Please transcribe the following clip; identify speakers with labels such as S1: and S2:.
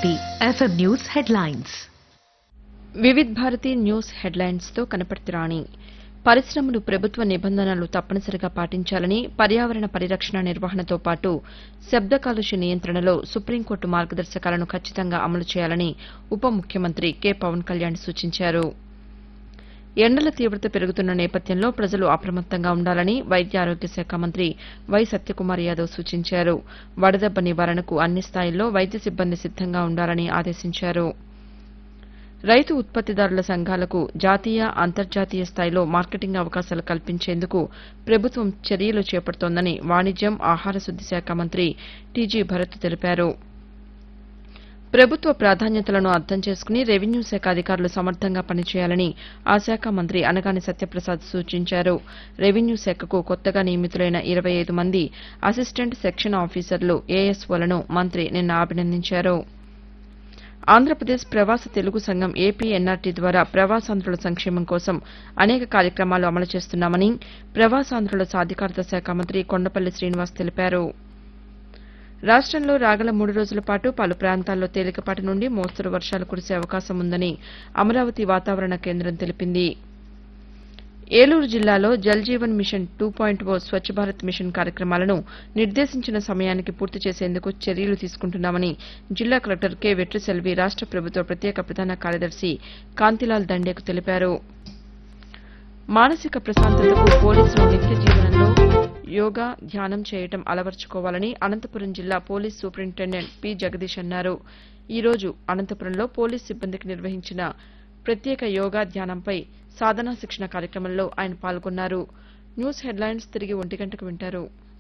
S1: Bharati FM news headlines
S2: Vividh Bharati news headlines తో కనపర్తి రాణి పరిశ్రమలు ప్రభుత్వ నిబంధనలు తప్పనిసరిగా పాటించాలని పర్యావరణ పరిరక్షణ నిర్వహణతో పాటు శబ్ద కాలుష్య నియంత్రణలో సుప్రీంకోర్టు మార్గదర్శకాలను ఖచ్చితంగా అమలు చేయాలని ఉప ముఖ్యమంత్రి కె పవన్ కళ్యాణ్ సూచించారు ఎండల తీవ్రత పెరుగుతున్న నేపథ్యంలో ప్రజలు అప్రమత్తంగా ఉండాలని వైద్య ఆరోగ్య శాఖ మంత్రి వై సత్యకుమార్ యాదవ్ సూచించారు వడదెబ్బ నివారణకు అన్ని స్థాయిల్లో వైద్య సిబ్బంది సిద్దంగా ఉండాలని ఆదేశించారు రైతు ఉత్పత్తిదారుల సంఘాలకు జాతీయ అంతర్జాతీయ స్థాయిలో మార్కెటింగ్ అవకాశాలు కల్పించేందుకు ప్రభుత్వం చర్యలు చేపడుతోందని వాణిజ్యం ఆహార శుద్ది శాఖ మంత్రి టీజీ భరత్ తెలిపారు ప్రభుత్వ ప్రాధాన్యతలను అర్థం చేసుకుని రెవెన్యూ శాఖ అధికారులు సమర్థంగా పనిచేయాలని ఆ శాఖ మంత్రి అనగాని సత్యప్రసాద్ సూచించారు రెవెన్యూ శాఖకు కొత్తగా నియమితులైన ఇరవై ఐదు మంది అసిస్టెంట్ సెక్షన్ ఆఫీసర్లు ఏఎస్ఓలను మంత్రి నిన్న అభినందించారు ఆంధ్రప్రదేశ్ ప్రవాస తెలుగు సంఘం ఏపీ ఎన్ఆర్టీ ద్వారా ప్రవాసాంధ్రుల సంక్షేమం కోసం అనేక కార్యక్రమాలు అమలు చేస్తున్నామని ప్రవాసాంధ్రుల సాధికారత శాఖ మంత్రి కొండపల్లి శ్రీనివాస్ తెలిపారు రాష్టంలో రాగల మూడు రోజుల పాటు పలు ప్రాంతాల్లో తేలికపాటి నుండి మోస్తరు వర్షాలు కురిసే అవకాశం ఉందని అమరావతి వాతావరణ కేంద్రం తెలిపింది ఏలూరు జిల్లాలో Jal Jeevan mission two point O Swachh Bharat mission కార్యక్రమాలను నిర్దేశించిన సమయానికి పూర్తి చేసేందుకు చర్యలు తీసుకుంటున్నామని జిల్లా కలెక్టర్ కె వెట్రిసెల్వి రాష్ట ప్రభుత్వ ప్రత్యేక ప్రధాన కార్యదర్శి కాంతిలాల్ దండేకు తెలిపారు మానసిక ప్రశాంతతకు పోలీసులు నిత్య జీవనంలో యోగా ధ్యానం చేయటం అలవర్చుకోవాలని అనంతపురం జిల్లా పోలీస్ సూపరింటెండెంట్ పి జగదీష్ అన్నారు ఈ రోజు అనంతపురంలో పోలీస్ సిబ్బందికి నిర్వహించిన ప్రత్యేక యోగా ధ్యానంపై సాధనా శిక్షణ కార్యక్రమంలో ఆయన పాల్గొన్నారు న్యూస్ హెడ్లైన్స్ తిరిగి ఒంటి గంటకు వింటారు